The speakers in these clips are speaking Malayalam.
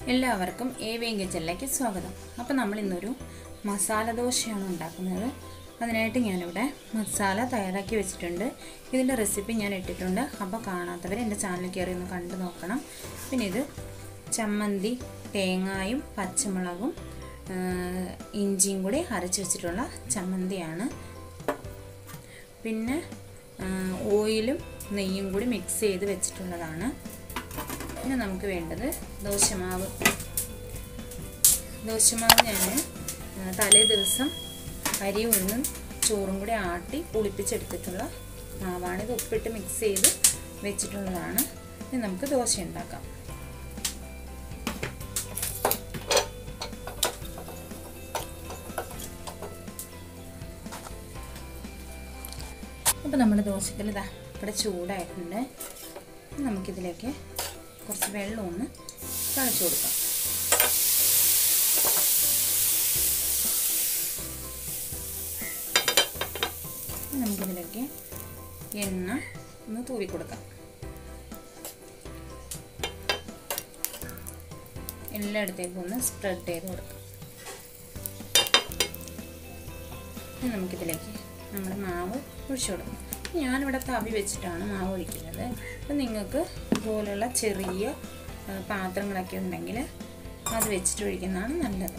എല്ലാവർക്കും എ വേം കിച്ചണിലേക്ക് സ്വാഗതം അപ്പോൾ നമ്മൾ ഇന്നൊരു മസാല ദോശയാണ് ഉണ്ടാക്കുന്നത് അതിനായിട്ട് ഞാനിവിടെ മസാല തയ്യാറാക്കി വെച്ചിട്ടുണ്ട് ഇതിൻ്റെ റെസിപ്പി ഞാൻ ഇട്ടിട്ടുണ്ട് അപ്പോൾ കാണാത്തവർ എൻ്റെ ചാനൽ കയറി ഒന്ന് കണ്ടു നോക്കണം പിന്നെ ഇത് ചമ്മന്തി തേങ്ങായും പച്ചമുളകും ആ, ഇഞ്ചിയും കൂടി അരച്ച് വെച്ചിട്ടുള്ള ചമ്മന്തിയാണ് പിന്നെ ആ, ഓയിലും നെയ്യും കൂടി മിക്സ് ചെയ്ത് വെച്ചിട്ടുള്ളതാണ് പിന്നെ നമുക്ക് വേണ്ടത് ദോശമാവ് ദോശമാവ് ഞാൻ തലേ ദിവസം അരി ഉഴുന്നും ചോറും കൂടി ആട്ടി പുളിപ്പിച്ചെടുത്തിട്ടുള്ള മാവാണ് ഇത് ഉപ്പിട്ട് മിക്സ് ചെയ്ത് വെച്ചിട്ടുള്ളതാണ് ഇനി നമുക്ക് ദോശ ഉണ്ടാക്കാം അപ്പോൾ നമ്മുടെ ദോശക്കൽ ഇതാ ഇവിടെ ചൂടായിട്ടുണ്ട് നമുക്കിതിലേക്ക് കുറച്ച് വെള്ളം ഒന്ന് തളിച്ചു കൊടുക്കാം നമുക്കിതിലേക്ക് എണ്ണ ഒന്ന് തൂവി കൊടുക്കാം എല്ലായിടത്തേക്കും ഒന്ന് സ്പ്രെഡ് ചെയ്ത് കൊടുക്കാം ഇനി നമുക്കിതിലേക്ക് നമ്മുടെ മാവ് ഒഴിച്ചു കൊടുക്കാം ഞാനിവിടെ തവി വെച്ചിട്ടാണ് മാവ് ഒഴിക്കുന്നത് അപ്പം നിങ്ങൾക്ക് ഇതുപോലുള്ള ചെറിയ ആ, പാത്രങ്ങളൊക്കെ ഉണ്ടെങ്കിൽ അത് വെച്ചിട്ട് ഒഴിക്കുന്നതാണ് നല്ലത്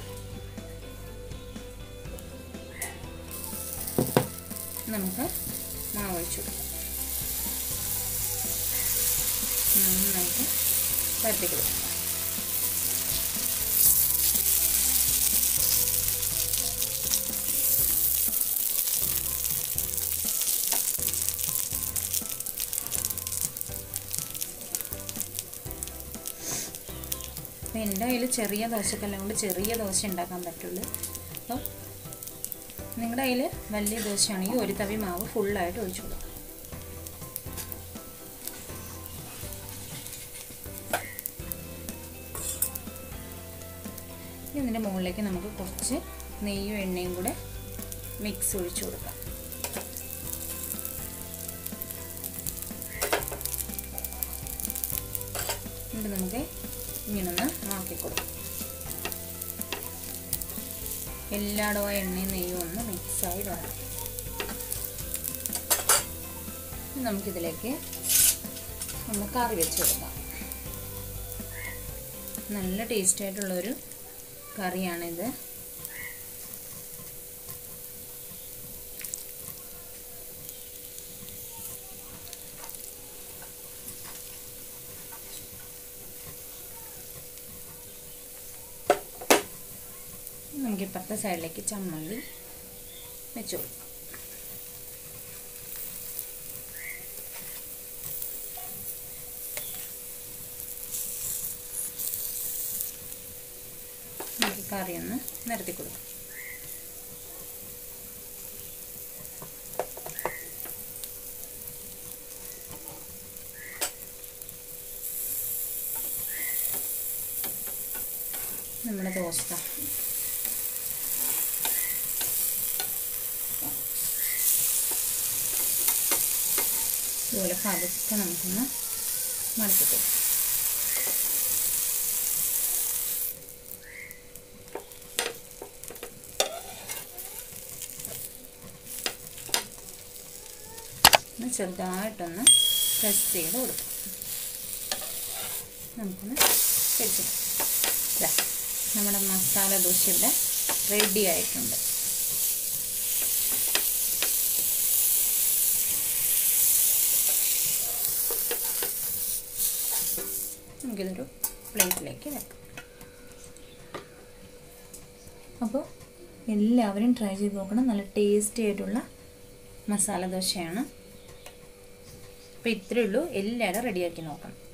നമുക്ക് മാവ് ഒഴിച്ചു കൊടുക്കാം നന്നായിട്ട് പരത്തി കൊടുക്കാം അപ്പോൾ എൻ്റെ കയ്യിൽ ചെറിയ ദോശക്കല്ലും കൊണ്ട് ചെറിയ ദോശ ഉണ്ടാക്കാൻ പറ്റുള്ളൂ അപ്പോൾ നിങ്ങളുടെ കയ്യിൽ വലിയ ദോശയാണെങ്കിൽ ഒരു തവി മാവ് ഫുള്ളായിട്ട് ഒഴിച്ചു കൊടുക്കാം ഇനി ഇതിൻ്റെ മുകളിലേക്ക് നമുക്ക് കുറച്ച് നെയ്യും എണ്ണയും കൂടെ മിക്സ് ഒഴിച്ചു കൊടുക്കാം എന്നിട്ട് നമുക്ക് ഇങ്ങനൊന്ന് ആക്കി കൊടുക്കാം എല്ലായിടവും ആ എണ്ണയും നെയ്യും ഒന്ന് മിക്സായി വരണം ഇനി നമുക്കിതിലേക്ക് നമ്മൾ കറി വെച്ച് കൊടുക്കാം നല്ല ടേസ്റ്റ് ആയിട്ടുള്ളൊരു കറിയാണിത് നമുക്ക് ഇപ്പുറത്തെ സൈഡിലേക്ക് ചമ്മന്തി വെച്ചു കൊടുക്കാം നമുക്ക് കറി ഒന്ന് നിരത്തി കൊടുക്കാം നമ്മുടെ ദോശ ഇതുപോലെ പതുക്കെ നമുക്കൊന്ന് മടക്കി കൊടുക്കാം ഒന്ന് ചെറുതായിട്ടൊന്ന് പ്രസ് ചെയ്ത് കൊടുക്കാം നമുക്കൊന്ന് കഴിച്ചിട്ട് ഇതാ നമ്മുടെ മസാല ദോശ ഇവിടെ റെഡി ആയിട്ടുണ്ട് നമുക്കിതൊരു പ്ലേറ്റിലേക്ക് വെക്കാം അപ്പോൾ എല്ലാവരും ട്രൈ ചെയ്ത് നോക്കണം നല്ല ടേസ്റ്റി ആയിട്ടുള്ള മസാല ദോശയാണ് അപ്പോൾ ഇത്രയേ ഉള്ളൂ എല്ലാവരും റെഡിയാക്കി നോക്കണം